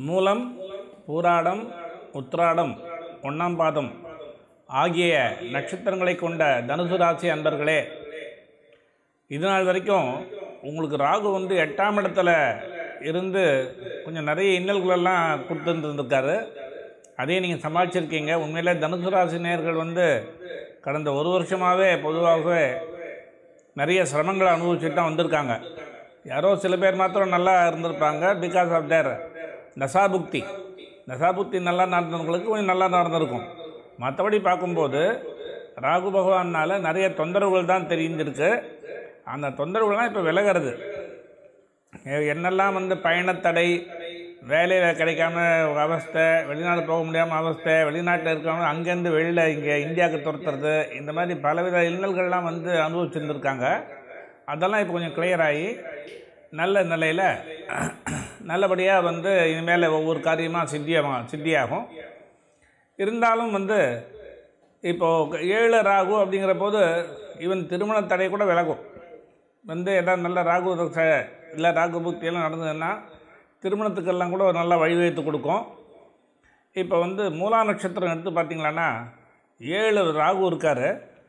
மூலம் பூராடம் உத்ராடம் ஒன்றாம் பாதம் ஆகிய நட்சத்திரங்களை கொண்ட தனுசு ராசி அன்பர்களே இது நாள் வரைக்கும் உங்களுக்கு ராகு வந்து எட்டாம் இடத்துல இருந்து கொஞ்சம் நிறைய இன்னல்களெல்லாம் கொடுத்துருந்துருக்காரு அதையும் நீங்கள் சமாளிச்சிருக்கீங்க உண்மையிலே தனுசு ராசி நேயர்கள் வந்து கடந்த ஒரு வருஷமாகவே பொதுவாகவே நிறைய சிரமங்களை அனுபவிச்சுட்டு தான் வந்திருக்காங்க யாரோ சில பேர் மாத்திரம் நல்லா இருந்திருப்பாங்க பிகாஸ் ஆஃப் தேர் தசாபுக்தி தசாபுக்தி நல்லா நடந்தவங்களுக்கு கொஞ்சம் நல்லா நடந்திருக்கும் மற்றபடி பார்க்கும்போது ராகு பகவானால் நிறைய தொந்தரவுகள் தான் தெரிஞ்சிருக்கு அந்த தொந்தரவுகள்லாம் இப்போ விலகிறது எ- என்னெல்லாம் வந்து பயணத்தடை வேலையில் கிடைக்காம அவஸ்தை வெளிநாடு போக முடியாமல் அவஸ்தை வெளிநாட்டில் இருக்கவங்க அங்கேருந்து வெளியில் இங்கே இந்தியாவுக்கு துரத்துறது இந்த மாதிரி பலவித இன்னல்கள்லாம் வந்து அனுபவிச்சுருந்துருக்காங்க அதெல்லாம் இப்போ கொஞ்சம் clear ஆகி நல்ல நிலையில் நல்லபடியாக வந்து இனிமேல் ஒவ்வொரு காரியமாக சித்தியாக சித்தியாகும் இருந்தாலும் வந்து இப்போது ஏழு ராகு அப்படிங்கிற போது இவன் திருமண தடை கூட விலகும் வந்து ஏதாவது நல்ல ராகு தசை இல்லை ராகு புக்தியெல்லாம் நடந்ததுன்னா திருமணத்துக்கெல்லாம் கூட ஒரு நல்ல வழிவகுத்து கொடுக்கும் இப்போ வந்து மூலா நட்சத்திரம் எடுத்து பார்த்தீங்களான்னா ஏழு ராகு இருக்கார்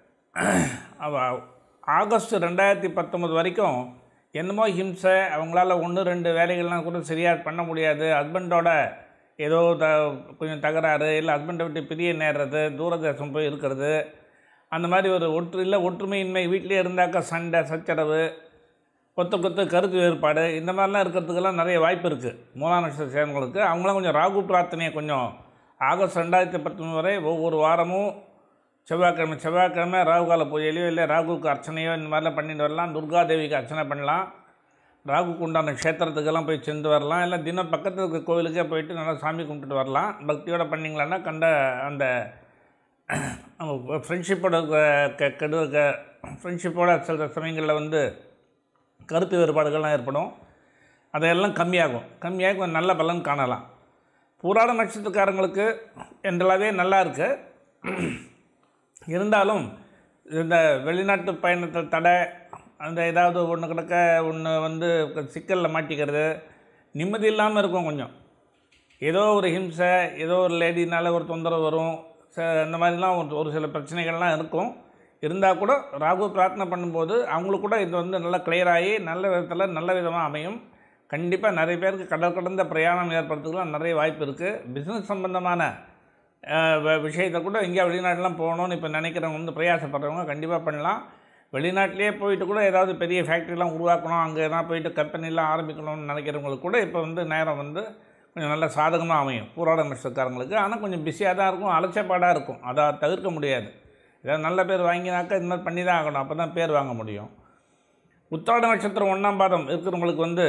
அவ ஆகஸ்ட் ரெண்டாயிரத்தி பத்தொம்பது வரைக்கும் என்னமோ ஹிம்சை அவங்களால ஒன்று ரெண்டு வேலைகள்லாம் கூட சரியாக பண்ண முடியாது ஹஸ்பண்டோட ஏதோ த கொஞ்சம் தகராறு இல்லை ஹஸ்பண்டை விட்டு பிரிய நேர்றது தூரதேசம் போய் இருக்கிறது அந்த மாதிரி ஒரு ஒற்று இல்லை ஒற்றுமையின்மை வீட்டிலே இருந்தாக்கா சண்டை சச்சரவு கொத்து கொத்து கருத்து வேறுபாடு இந்த மாதிரிலாம் இருக்கிறதுக்கெல்லாம் நிறைய வாய்ப்பு இருக்குது மூலா நட்சத்திர சேர்ந்தவங்களுக்கு அவங்களாம் கொஞ்சம் ராகு பிரார்த்தனையை கொஞ்சம் ஆகஸ்ட் ரெண்டாயிரத்தி பத்தொன்பது வரை ஒவ்வொரு வாரமும் செவ்வாய்க்கிழமை செவ்வாய்க்கிழமை ராகுகால பூஜையிலையோ இல்லை ராகுக்கு அர்ச்சனையோ இந்த மாதிரிலாம் பண்ணிட்டு வரலாம் துர்கா தேவிக்கு அர்ச்சனை பண்ணலாம் ராகுக்கு உண்டான க்ஷேத்திரத்துக்கெல்லாம் போய் சென்று வரலாம் இல்லை தினம் பக்கத்தில் இருக்க கோவிலுக்கே போயிட்டு நல்லா சாமி கும்பிட்டுட்டு வரலாம் பக்தியோட பண்ணிங்களான்னா கண்ட அந்த ஃப்ரெண்ட்ஷிப்போட கெடு ஃப்ரெண்ட்ஷிப்போட சில சமயங்களில் வந்து கருத்து வேறுபாடுகள்லாம் ஏற்படும் அதையெல்லாம் கம்மியாகும் கம்மியாகி கொஞ்சம் நல்ல பலன் காணலாம் பூராட நட்சத்திரக்காரங்களுக்கு என்றளாவே நல்லா இருக்கு இருந்தாலும் இந்த வெளிநாட்டு பயணத்தில் தடை அந்த ஏதாவது ஒன்று கிடக்க ஒன்று வந்து சிக்கலில் மாட்டிக்கிறது நிம்மதி இல்லாமல் இருக்கும் கொஞ்சம் ஏதோ ஒரு ஹிம்சை ஏதோ ஒரு லேடினால ஒரு தொந்தரவு வரும் ச இந்த மாதிரிலாம் ஒரு ஒரு சில பிரச்சனைகள்லாம் இருக்கும் இருந்தால் கூட ராகு பிரார்த்தனை பண்ணும்போது அவங்களுக்கு கூட இது வந்து நல்லா clear ஆகி நல்ல விதத்தில் நல்ல விதமாக அமையும் கண்டிப்பாக நிறைய பேருக்கு கடல் கடந்த பிரயாணம் ஏற்படுறதுக்குலாம் நிறைய வாய்ப்பு இருக்குது பிஸ்னஸ் சம்பந்தமான அஹ், வ- விஷயத்தை கூட எங்கேயா வெளிநாட்டுலாம் போகணும்னு இப்போ நினைக்கிறவங்க வந்து பிரயாசப்படுறவங்க கண்டிப்பாக பண்ணலாம் வெளிநாட்டிலேயே போயிட்டு கூட ஏதாவது பெரிய ஃபேக்ட்ரிலாம் உருவாக்கணும் அங்கே எதாவது போயிட்டு கம்பெனிலாம் ஆரம்பிக்கணும்னு நினைக்கிறவங்களுக்கு கூட இப்போ வந்து நேரம் வந்து கொஞ்சம் நல்ல சாதகமாக அமையும் பூராட நட்சத்திரக்காரங்களுக்கு ஆனால் கொஞ்சம் பிஸியாக தான் இருக்கும் அலட்சப்பாடாக இருக்கும் அதை தவிர்க்க முடியாது ஏதாவது நல்ல பேர் வாங்கினாக்கா இது மாதிரி பண்ணி தான் ஆகணும் அப்போ தான் பேர் வாங்க முடியும் உத்திராட நட்சத்திரம் ஒன்றாம் பாதம் இருக்கிறவங்களுக்கு வந்து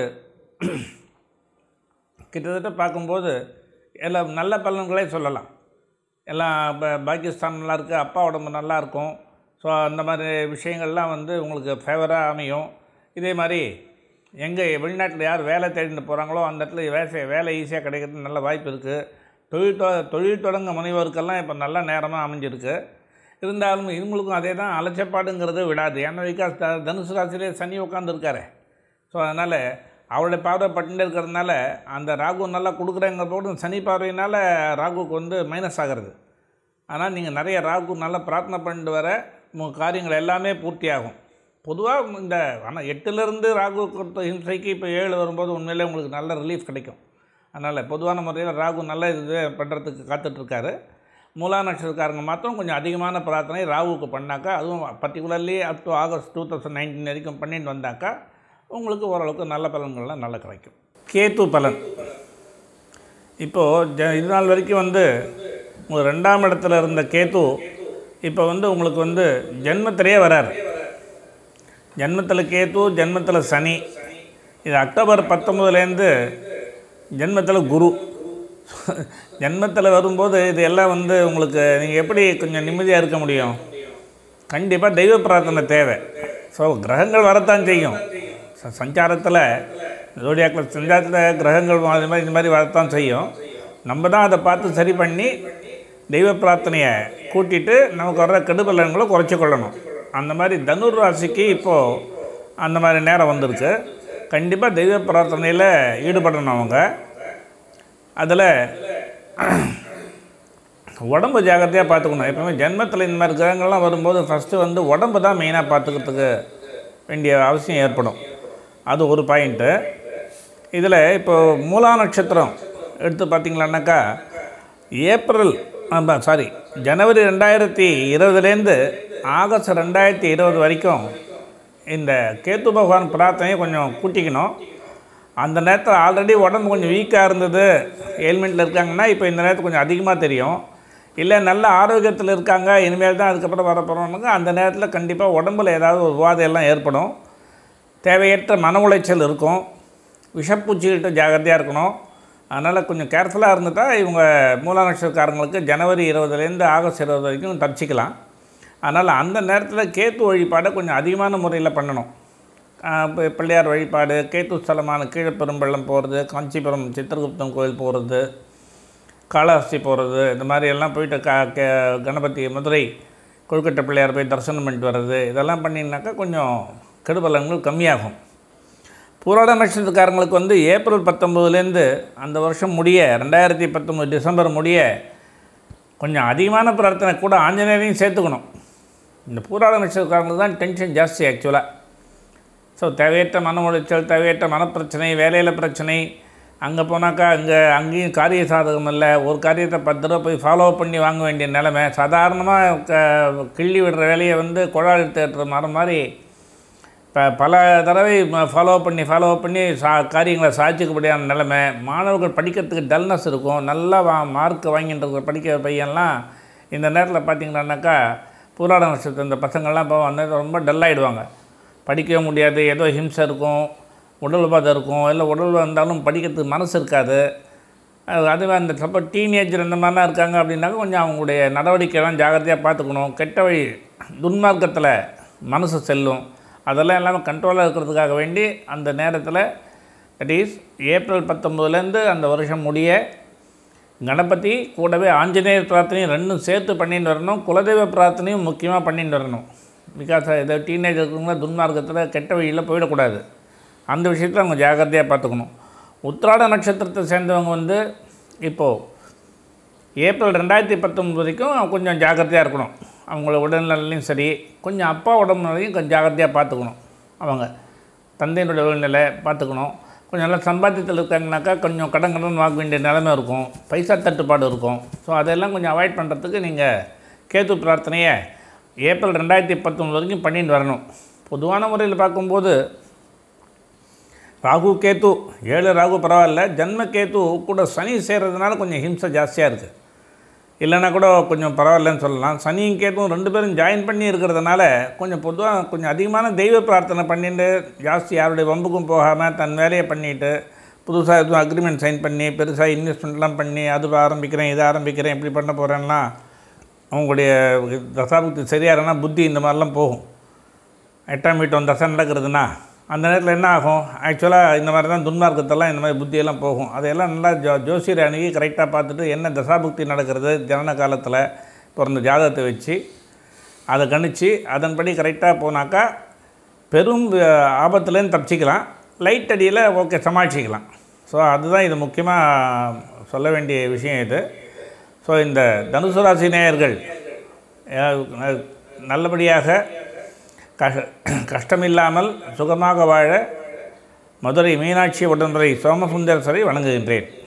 கிட்டத்தட்ட பார்க்கும்போது எல்லாம் நல்ல பலன்களே சொல்லலாம் எல்லாம் இப்போ பாகிஸ்தான் நல்லா இருக்குது அப்பா உடம்பு நல்லா இருக்கும் ஸோ அந்த மாதிரி விஷயங்கள்லாம் வந்து உங்களுக்கு ஃபேவராக அமையும் இதே மாதிரி எங்கே வெளிநாட்டில் யார் வேலை தேடிட்டு போகிறாங்களோ அந்த இடத்துல வேலை வேலை ஈஸியாக கிடைக்கிறதுக்கு நல்ல வாய்ப்பு இருக்குது தொழில் தொ தொழில் தொடங்க முனைவோருக்கெல்லாம் இப்போ நல்ல நேரமாக அமைஞ்சிருக்கு இருந்தாலும் இவங்களுக்கும் அதே தான் அலட்சப்பாடுங்கிறது விடாது ஏன்னா விகாஸ் த- தனுசு ராசியிலே சனி உட்காந்துருக்காரு ஸோ அதனால் அவளுடைய பார்வை பட்டுட்டே இருக்கிறதுனால அந்த ராகு நல்லா கொடுக்குறேங்க போது சனி பார்வையினால் ராகுக்கு வந்து மைனஸ் ஆகிறது ஆனால் நீங்கள் நிறைய ராகு நல்லா பிரார்த்தனை பண்ணிட்டு வர உங்கள் காரியங்கள் எல்லாமே பூர்த்தி ஆகும் பொதுவாக இந்த ஆனால் எட்டுலேருந்து ராகு கொடுத்த ஹிம்சைக்கு இப்போ ஏழு வரும்போது உண்மையிலே உங்களுக்கு நல்ல ரிலீஃப் கிடைக்கும் அதனால் பொதுவான முறையில் ராகு நல்ல இது பண்ணுறதுக்கு காத்துட்ருக்காரு மூலா நட்சத்திரக்காரங்க மாத்திரம் கொஞ்சம் அதிகமான பிரார்த்தனை ராகுவுக்கு பண்ணாக்கா அதுவும் particularly up to August two thousand nineteen வரைக்கும் பண்ணிட்டு வந்தாக்கா உங்களுக்கு ஓரளவுக்கு நல்ல பலன்கள்லாம் நல்லா கிடைக்கும் கேத்து பலன் இப்போது ஜ இது நாள் வரைக்கும் வந்து உங்கள் ரெண்டாம் இடத்துல இருந்த கேத்து இப்போ வந்து உங்களுக்கு வந்து ஜென்மத்திலேயே வராரு ஜென்மத்தில் கேத்து ஜென்மத்தில் சனி இது அக்டோபர் பத்தொம்பதுலேருந்து ஜென்மத்தில் குரு ஜென்மத்தில் வரும்போது இது எல்லாம் வந்து உங்களுக்கு நீங்கள் எப்படி கொஞ்சம் நிம்மதியாக இருக்க முடியும் கண்டிப்பாக தெய்வ பிரார்த்தனை தேவை ஸோ கிரகங்கள் வரத்தான் செய்யும் ச- சஞ்சாரத்தில் ஜோடியாக்கில் சஞ்சாரத்தில் கிரகங்கள் அது மாதிரி இந்த மாதிரி வரத்தான் செய்யும் நம்ம தான் அதை பார்த்து சரி பண்ணி தெய்வ பிரார்த்தனையை கூட்டிட்டு நமக்கு வர்ற கெடுபலன்களை குறைச்சி கொள்ளணும் அந்த மாதிரி தனுர் ராசிக்கு இப்போது அந்த மாதிரி நேரம் வந்திருக்கு கண்டிப்பாக தெய்வ பிரார்த்தனையில் ஈடுபடணும் அவங்க அதில் உடம்பு ஜாக்கிரதையாக பார்த்துக்கணும் எப்பவுமே ஜென்மத்தில் இந்த மாதிரி கிரகங்கள்லாம் வரும்போது ஃபஸ்ட்டு வந்து உடம்பு தான் மெயினாக பார்த்துக்கிறதுக்கு வேண்டிய அவசியம் ஏற்படும் அது ஒரு பாயிண்ட்டு இதில் இப்போ மூலா நட்சத்திரம் எடுத்து பார்த்தீங்களான்னாக்கா ஏப்ரல் சாரி ஜனவரி ரெண்டாயிரத்தி இருபதுலேருந்து ஆகஸ்ட் ரெண்டாயிரத்தி இருபது வரைக்கும் இந்த கேத்து பகவான் பிரார்த்தனையை கொஞ்சம் கூட்டிக்கணும் அந்த நேரத்தில் ஆல்ரெடி உடம்பு கொஞ்சம் வீக்காக இருந்தது ஏல்மெண்ட்டில் இருக்காங்கன்னா இப்போ இந்த நேரத்தில் கொஞ்சம் அதிகமாக தெரியும் இல்லை நல்ல ஆரோக்கியத்தில் இருக்காங்க இனிமேல் தான் அதுக்கப்புறம் வரப்போகிறோம்னாங்க அந்த நேரத்தில் கண்டிப்பாக உடம்புல ஏதாவது ஒரு உபாதை எல்லாம் ஏற்படும் தேவையற்ற மன உளைச்சல் இருக்கும் விஷப்பூச்சிகிட்ட ஜாகிரதையாக இருக்கணும் அதனால் கொஞ்சம் கேர்ஃபுல்லாக இருந்துட்டால் இவங்க மூல நட்சத்திரக்காரங்களுக்கு ஜனவரி இருபதுலேருந்து ஆகஸ்ட் இருபது வரைக்கும் தப்பிச்சிக்கலாம் அதனால் அந்த நேரத்தில் கேத்து வழிபாடை கொஞ்சம் அதிகமான முறையில் பண்ணணும் ஆஹ் இப்போ பிள்ளையார் வழிபாடு கேத்து ஸ்தலமான கீழப்பெரும்பள்ளம் போகிறது காஞ்சிபுரம் சித்திரகுப்தம் கோயில் போகிறது காளஹஸ்தி போகிறது இந்த மாதிரி எல்லாம் போயிட்டு க கே கணபதி மதுரை கொழுக்கட்டை பிள்ளையார் போய் தரிசனம் பண்ணிட்டு வர்றது இதெல்லாம் பண்ணிங்கனாக்கா கொஞ்சம் கெடுபலன்கள் கம்மியாகும் பூராட நட்சத்திரக்காரங்களுக்கு வந்து ஏப்ரல் பத்தொம்போதுலேருந்து அந்த வருஷம் முடிய ரெண்டாயிரத்தி பத்தொம்போது டிசம்பர் முடிய கொஞ்சம் அதிகமான பிரார்த்தனை கூட ஆஞ்சநேயரையும் சேர்த்துக்கணும் இந்த பூராட நட்சத்திரக்காரங்களுக்கு தான் டென்ஷன் ஜாஸ்தி ஆக்சுவலாக ஸோ தேவையற்ற மன உளைச்சல் தேவையற்ற மனப்பிரச்சனை வேலையில் பிரச்சனை அங்கே போனாக்கா அங்கே அங்கேயும் காரிய சாதகம் இல்லை ஒரு காரியத்தை பத்து ரூபா போய் ஃபாலோ பண்ணி வாங்க வேண்டிய நிலைமை சாதாரணமாக க கிள்ளி விடுற வேலையை வந்து குழாய் எடுத்து மரம் மாதிரி இப்போ பல தடவை ஃபாலோ பண்ணி ஃபாலோ பண்ணி சா காரியங்களை சாதிச்சுக்கபடியான நிலைமை மாணவர்கள் படிக்கிறதுக்கு டல்னஸ் இருக்கும் நல்லா வா மார்க் வாங்கிட்டு இருக்கிற படிக்கிற பையன்லாம் இந்த நேரத்தில் பார்த்தீங்கன்னாக்கா புராண நட்சத்திரம் இந்த பசங்கள்லாம் இப்போ அந்த நேரத்துல ரொம்ப டல்லாகிடுவாங்க படிக்கவே முடியாது ஏதோ ஹிம்சை இருக்கும் உடல் உபாதை இருக்கும் இல்லை உடல் வந்தாலும் படிக்கிறதுக்கு மனசு இருக்காது அது அதுவே அந்த சப்போ டீனேஜர் இந்த மாதிரிலாம் இருக்காங்க அப்படின்னாக்க கொஞ்சம் அவங்களுடைய நடவடிக்கையெல்லாம் ஜாகிரதையாக பார்த்துக்கணும் கெட்ட வழி துன்மார்க்கத்தில் மனசு செல்லும் அதெல்லாம் எல்லாமே கண்ட்ரோலாக இருக்கிறதுக்காக வேண்டி அந்த நேரத்தில் தட் இஸ் ஏப்ரல் பத்தொம்போதுலேருந்து அந்த வருஷம் முடிய கணபதி கூடவே ஆஞ்சநேயர் பிரார்த்தனையும் ரெண்டும் சேர்த்து பண்ணிட்டு வரணும் குலதெய்வ பிரார்த்தனையும் முக்கியமாக பண்ணிட்டு வரணும் பிகாஸ் இதை டீனேஜ் இருக்கிறவங்க துன்மார்க்கத்தில் கெட்ட வழியில் போயிடக்கூடாது அந்த விஷயத்தில் அவங்க ஜாக்கிரதையாக பார்த்துக்கணும் உத்திராட நட்சத்திரத்தை சேர்ந்தவங்க வந்து இப்போது ஏப்ரல் ரெண்டாயிரத்தி பத்தொம்பது வரைக்கும் கொஞ்சம் ஜாக்கிரதையாக இருக்கணும் அவங்கள உடல்நிலையும் சரி கொஞ்சம் அப்பா உடம்புநிலையும் கொஞ்சம் ஜாக்கிரதையாக பார்த்துக்கணும் அவங்க தந்தையினுடைய உடல்நிலை பார்த்துக்கணும் கொஞ்சம் நல்லா சம்பாத்தியத்தில் இருக்காங்கனாக்கா கொஞ்சம் கடன் கடன் வாங்க வேண்டிய நிலைமை இருக்கும் பைசா தட்டுப்பாடு இருக்கும் ஸோ அதெல்லாம் கொஞ்சம் அவாய்ட் பண்ணுறதுக்கு நீங்கள் கேத்து பிரார்த்தனையை ஏப்ரல் ரெண்டாயிரத்தி பத்தொம்பது வரைக்கும் பண்ணிட்டு வரணும் பொதுவான முறையில் பார்க்கும்போது ராகு கேத்து ஏழு ராகு பரவாயில்ல ஜன்ம கேத்து கூட சனி சேர்றதுனால கொஞ்சம் ஹிம்சை ஜாஸ்தியாக இருக்குது இல்லைன்னா கூட கொஞ்சம் பரவாயில்லன்னு சொல்லலாம் சனியும் கேத்தும் ரெண்டு பேரும் ஜாயின் பண்ணி இருக்கிறதுனால கொஞ்சம் பொதுவாக கொஞ்சம் அதிகமான தெய்வ பிரார்த்தனை பண்ணிட்டு ஜாஸ்தி யாருடைய வம்புக்கும் போகாமல் தன் வேலையை பண்ணிட்டு புதுசாக எதுவும் அக்ரிமெண்ட் சைன் பண்ணி பெருசாக இன்வெஸ்ட்மெண்ட்லாம் பண்ணி அது ஆரம்பிக்கிறேன் இதை ஆரம்பிக்கிறேன் இப்படி பண்ண போகிறேன்லாம் அவங்களுடைய தசாபுக்தி சரியாக இருந்தால் புத்தி இந்த மாதிரிலாம் போகும் எட்டாம் வீட்டம் தசை நடக்கிறதுனா அந்த நேரத்தில் என்ன ஆகும் ஆக்சுவலாக இந்த மாதிரி தான் துன்மார்க்கத்தெல்லாம் இந்த மாதிரி புத்தியெல்லாம் போகும் அதையெல்லாம் நல்லா ஜோ ஜோசியர் அணுகி கரெக்டாக பார்த்துட்டு என்ன தசாபுக்தி நடக்கிறது ஜனன காலத்தில் பிறந்த ஜாதகத்தை வச்சு அதை கணிச்சு அதன்படி கரெக்டாக போனாக்கா பெரும் அஹ், ஆபத்துலேருந்து தப்பிச்சிக்கலாம் லைட் அடியில் ஓகே சமாளிச்சிக்கலாம் ஸோ அதுதான் இது முக்கியமாக சொல்ல வேண்டிய விஷயம் இது ஸோ இந்த தனுசு ராசி நேயர்கள் அஹ், நல்லபடியாக கஷ கஷ்டமில்லாமல் சுகமாக வாழ மதுரை மீனாட்சி உடன்முறை சோமசுந்தரசரை வணங்குகின்றேன்